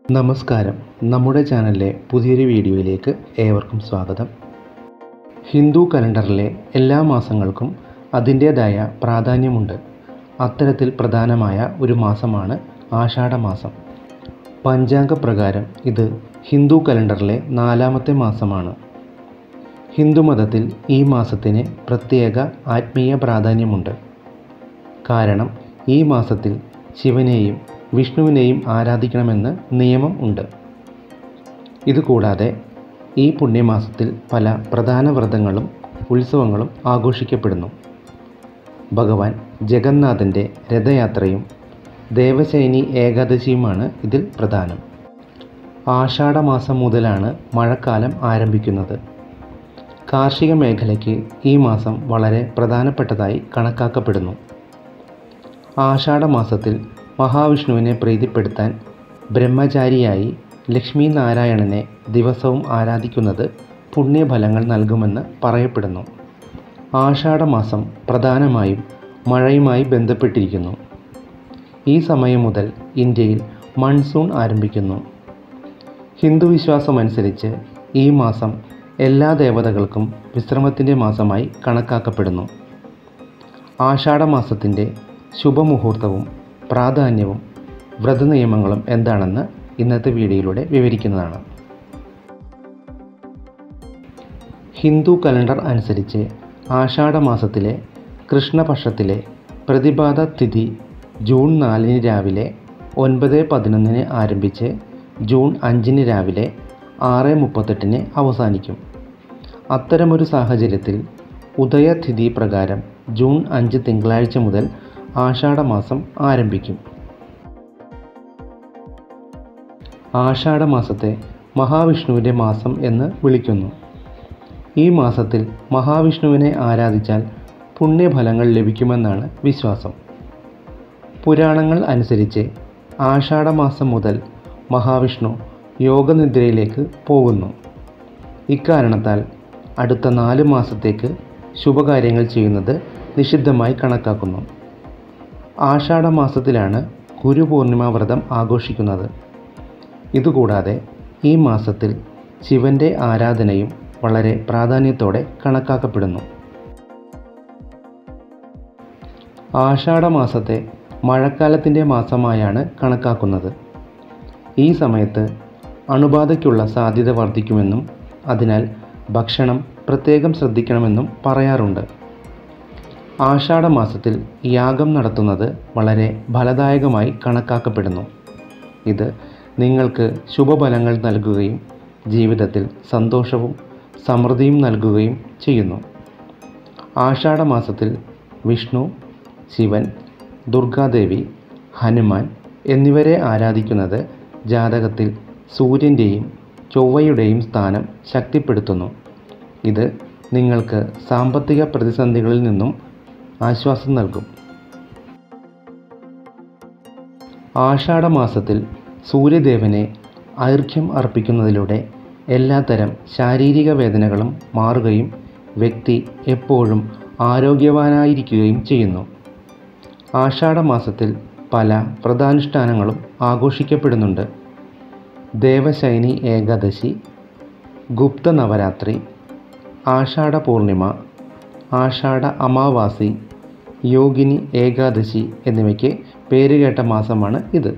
നമസ്കാരം നമ്മുടെ ചാനലിലെ പുതിയൊരു വീഡിയോയിലേക്ക് ഏവർക്കും സ്വാഗതം ഹിന്ദു കലണ്ടറിലെ എല്ലാ മാസങ്ങൾക്കും അതിൻ്റേതായ പ്രാധാന്യമുണ്ട് അത്തരത്തിൽ പ്രധാനമായ ഒരു മാസമാണ് ആഷാഢമാസം പഞ്ചാംഗപ്രകാരം ഇത് ഹിന്ദു കലണ്ടറിലെ നാലാമത്തെ മാസമാണ് ഹിന്ദുമതത്തിൽ ഈ മാസത്തിന് പ്രത്യേക ആത്മീയ പ്രാധാന്യമുണ്ട് കാരണം ഈ മാസത്തിൽ ശിവനെയും വിഷ്ണുവിനെയും ആരാധിക്കണമെന്ന് നിയമം ഉണ്ട് ഇതുകൂടാതെ ഈ പുണ്യമാസത്തിൽ പല പ്രധാന വ്രതങ്ങളും ഉത്സവങ്ങളും ആഘോഷിക്കപ്പെടുന്നു ഭഗവാൻ ജഗന്നാഥൻ്റെ രഥയാത്രയും ദേവശൈനി ഏകാദശിയുമാണ് ഇതിൽ പ്രധാനം ആഷാഢമാസം മുതലാണ് മഴക്കാലം ആരംഭിക്കുന്നത് കാർഷിക മേഖലയ്ക്ക് ഈ മാസം വളരെ പ്രധാനപ്പെട്ടതായി കണക്കാക്കപ്പെടുന്നു ആഷാഢമാസത്തിൽ മഹാവിഷ്ണുവിനെ പ്രീതിപ്പെടുത്താൻ ബ്രഹ്മചാരിയായി ലക്ഷ്മി നാരായണനെ ദിവസവും ആരാധിക്കുന്നത് പുണ്യഫലങ്ങൾ നൽകുമെന്ന് പറയപ്പെടുന്നു ആഷാഢമാസം പ്രധാനമായും മഴയുമായി ബന്ധപ്പെട്ടിരിക്കുന്നു ഈ സമയം മുതൽ ഇന്ത്യയിൽ മൺസൂൺ ആരംഭിക്കുന്നു ഹിന്ദു വിശ്വാസമനുസരിച്ച് ഈ മാസം എല്ലാ ദേവതകൾക്കും വിശ്രമത്തിൻ്റെ മാസമായി കണക്കാക്കപ്പെടുന്നു ആഷാഢമാസത്തിൻ്റെ ശുഭമുഹൂർത്തവും പ്രാധാന്യവും വ്രതനിയമങ്ങളും എന്താണെന്ന് ഇന്നത്തെ വീഡിയോയിലൂടെ വിവരിക്കുന്നതാണ് ഹിന്ദു കലണ്ടർ അനുസരിച്ച് ആഷാഢമാസത്തിലെ കൃഷ്ണപക്ഷത്തിലെ പ്രതിപാദ തിഥി ജൂൺ നാലിന് രാവിലെ ഒൻപത് പതിനൊന്നിന് ആരംഭിച്ച് ജൂൺ അഞ്ചിന് രാവിലെ ആറ് മുപ്പത്തെട്ടിന് അവസാനിക്കും അത്തരമൊരു സാഹചര്യത്തിൽ ഉദയതിഥി പ്രകാരം ജൂൺ അഞ്ച് തിങ്കളാഴ്ച മുതൽ ആഷാഢമാസം ആരംഭിക്കും ആഷാഢമാസത്തെ മഹാവിഷ്ണുവിൻ്റെ മാസം എന്ന് വിളിക്കുന്നു ഈ മാസത്തിൽ മഹാവിഷ്ണുവിനെ ആരാധിച്ചാൽ പുണ്യഫലങ്ങൾ ലഭിക്കുമെന്നാണ് വിശ്വാസം പുരാണങ്ങൾ അനുസരിച്ച് ആഷാഢമാസം മുതൽ മഹാവിഷ്ണു യോഗനിദ്രയിലേക്ക് പോകുന്നു ഇക്കാരണത്താൽ അടുത്ത നാല് മാസത്തേക്ക് ശുഭകാര്യങ്ങൾ ചെയ്യുന്നത് നിഷിദ്ധമായി കണക്കാക്കുന്നു ആഷാഢമാസത്തിലാണ് ഗുരുപൂർണിമ വ്രതം ആഘോഷിക്കുന്നത് ഇതുകൂടാതെ ഈ മാസത്തിൽ ശിവൻ്റെ ആരാധനയും വളരെ പ്രാധാന്യത്തോടെ കണക്കാക്കപ്പെടുന്നു ആഷാഢമാസത്തെ മഴക്കാലത്തിൻ്റെ മാസമായാണ് കണക്കാക്കുന്നത് ഈ സമയത്ത് അണുബാധയ്ക്കുള്ള സാധ്യത വർദ്ധിക്കുമെന്നും അതിനാൽ ഭക്ഷണം പ്രത്യേകം ശ്രദ്ധിക്കണമെന്നും പറയാറുണ്ട് ആഷാഢമാസത്തിൽ യാഗം നടത്തുന്നത് വളരെ ഫലദായകമായി കണക്കാക്കപ്പെടുന്നു ഇത് നിങ്ങൾക്ക് ശുഭഫലങ്ങൾ നൽകുകയും ജീവിതത്തിൽ സന്തോഷവും സമൃദ്ധിയും നൽകുകയും ചെയ്യുന്നു ആഷാഢമാസത്തിൽ വിഷ്ണു ശിവൻ ദുർഗാദേവി ഹനുമാൻ എന്നിവരെ ആരാധിക്കുന്നത് ജാതകത്തിൽ സൂര്യൻ്റെയും ചൊവ്വയുടെയും സ്ഥാനം ശക്തിപ്പെടുത്തുന്നു ഇത് നിങ്ങൾക്ക് സാമ്പത്തിക പ്രതിസന്ധികളിൽ നിന്നും ആശ്വാസം നൽകും ആഷാഢമാസത്തിൽ സൂര്യദേവനെ ഐർഘ്യം അർപ്പിക്കുന്നതിലൂടെ എല്ലാത്തരം ശാരീരിക വേദനകളും മാറുകയും വ്യക്തി എപ്പോഴും ആരോഗ്യവാനായിരിക്കുകയും ചെയ്യുന്നു ആഷാഢമാസത്തിൽ പല വ്രതാനുഷ്ഠാനങ്ങളും ആഘോഷിക്കപ്പെടുന്നുണ്ട് ദേവശൈനി ഏകാദശി ഗുപ്ത നവരാത്രി ആഷാഢ പൂർണിമ ആഷാഢ അമാവാസി യോഗിനി ഏകാദശി എന്നിവയ്ക്ക് പേരുകേട്ട മാസമാണ് ഇത്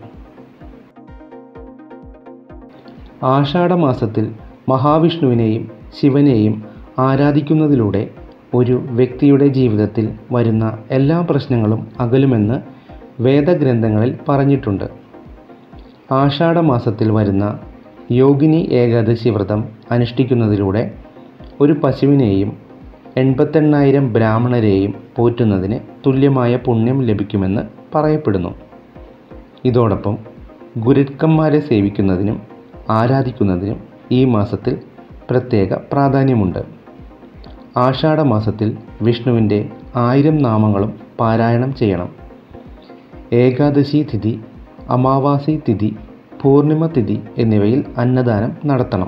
ആഷാഢമാസത്തിൽ മഹാവിഷ്ണുവിനെയും ശിവനെയും ആരാധിക്കുന്നതിലൂടെ ഒരു വ്യക്തിയുടെ ജീവിതത്തിൽ വരുന്ന എല്ലാ പ്രശ്നങ്ങളും അകലുമെന്ന് വേദഗ്രന്ഥങ്ങളിൽ പറഞ്ഞിട്ടുണ്ട് ആഷാഢമാസത്തിൽ വരുന്ന യോഗിനി ഏകാദശി വ്രതം അനുഷ്ഠിക്കുന്നതിലൂടെ ഒരു പശുവിനെയും എൺപത്തെണ്ണായിരം ബ്രാഹ്മണരെയും പോറ്റുന്നതിന് തുല്യമായ പുണ്യം ലഭിക്കുമെന്ന് പറയപ്പെടുന്നു ഇതോടൊപ്പം ഗുരുക്കന്മാരെ സേവിക്കുന്നതിനും ആരാധിക്കുന്നതിനും ഈ മാസത്തിൽ പ്രത്യേക പ്രാധാന്യമുണ്ട് ആഷാഢമാസത്തിൽ വിഷ്ണുവിൻ്റെ ആയിരം നാമങ്ങളും പാരായണം ചെയ്യണം ഏകാദശി തിഥി അമാവാസി തിഥി പൂർണിമ തിഥി എന്നിവയിൽ അന്നദാനം നടത്തണം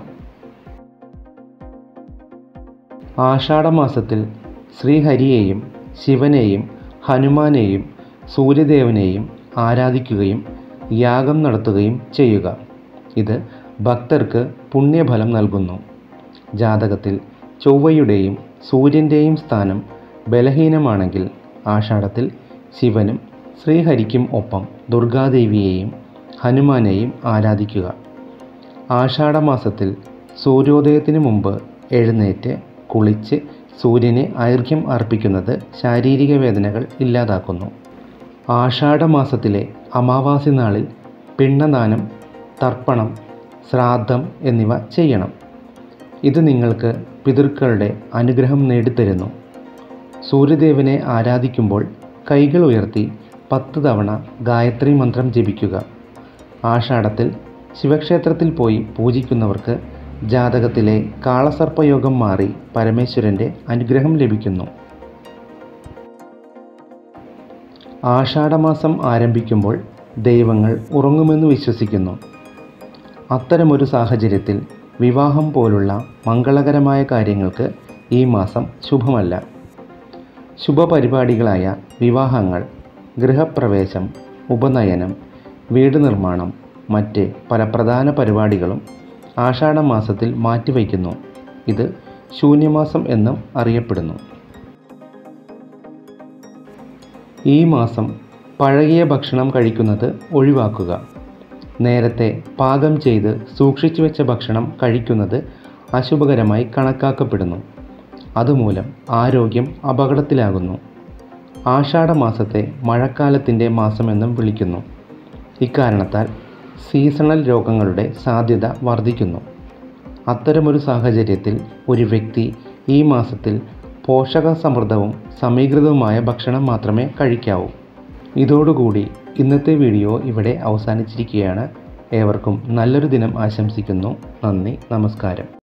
ആഷാഢമാസത്തിൽ ശ്രീഹരിയെയും ശിവനെയും ഹനുമാനെയും സൂര്യദേവനെയും ആരാധിക്കുകയും യാഗം നടത്തുകയും ചെയ്യുക ഇത് ഭക്തർക്ക് പുണ്യഫലം നൽകുന്നു ജാതകത്തിൽ ചൊവ്വയുടെയും സൂര്യൻ്റെയും സ്ഥാനം ബലഹീനമാണെങ്കിൽ ആഷാഢത്തിൽ ശിവനും ശ്രീഹരിക്കും ഒപ്പം ദുർഗാദേവിയെയും ഹനുമാനെയും ആരാധിക്കുക ആഷാഢമാസത്തിൽ സൂര്യോദയത്തിന് മുമ്പ് എഴുന്നേറ്റ് കുളിച്ച് സൂര്യന് അർഘ്യം അർപ്പിക്കുന്നത് ശാരീരിക വേദനകൾ ഇല്ലാതാക്കുന്നു ആഷാഢമാസത്തിലെ അമാവാസി നാളിൽ പിണ്ടദാനം തർപ്പണം ശ്രാദ്ധം എന്നിവ ചെയ്യണം ഇത് നിങ്ങൾക്ക് പിതൃക്കളുടെ അനുഗ്രഹം നേടിത്തരുന്നു സൂര്യദേവനെ ആരാധിക്കുമ്പോൾ കൈകൾ ഉയർത്തി പത്ത് തവണ ഗായത്രി മന്ത്രം ജപിക്കുക ആഷാഢത്തിൽ ശിവക്ഷേത്രത്തിൽ പോയി പൂജിക്കുന്നവർക്ക് ജാതകത്തിലെ കാളസർപ്പയോഗം മാറി പരമേശ്വരൻ്റെ അനുഗ്രഹം ലഭിക്കുന്നു ആഷാഢമാസം ആരംഭിക്കുമ്പോൾ ദൈവങ്ങൾ ഉറങ്ങുമെന്ന് വിശ്വസിക്കുന്നു അത്തരമൊരു സാഹചര്യത്തിൽ വിവാഹം പോലുള്ള മംഗളകരമായ കാര്യങ്ങൾക്ക് ഈ മാസം ശുഭമല്ല ശുഭപരിപാടികളായ വിവാഹങ്ങൾ ഗൃഹപ്രവേശം ഉപനയനം വീട് നിർമ്മാണം മറ്റ് പല പ്രധാന പരിപാടികളും ആഷാഢമാസത്തിൽ മാറ്റിവയ്ക്കുന്നു ഇത് ശൂന്യമാസം എന്നും അറിയപ്പെടുന്നു ഈ മാസം പഴകിയ ഭക്ഷണം കഴിക്കുന്നത് ഒഴിവാക്കുക നേരത്തെ പാകം ചെയ്ത് സൂക്ഷിച്ചു വെച്ച ഭക്ഷണം കഴിക്കുന്നത് അശുഭകരമായി കണക്കാക്കപ്പെടുന്നു അതുമൂലം ആരോഗ്യം അപകടത്തിലാകുന്നു ആഷാഢമാസത്തെ മഴക്കാലത്തിൻ്റെ മാസമെന്നും വിളിക്കുന്നു ഇക്കാരണത്താൽ സീസണൽ രോഗങ്ങളുടെ സാധ്യത വർദ്ധിക്കുന്നു അത്തരമൊരു സാഹചര്യത്തിൽ ഒരു വ്യക്തി ഈ മാസത്തിൽ പോഷക സമൃദ്ധവും സമീകൃതവുമായ ഭക്ഷണം മാത്രമേ കഴിക്കാവൂ ഇതോടുകൂടി ഇന്നത്തെ വീഡിയോ ഇവിടെ അവസാനിച്ചിരിക്കുകയാണ് ഏവർക്കും നല്ലൊരു ദിനം ആശംസിക്കുന്നു നന്ദി നമസ്കാരം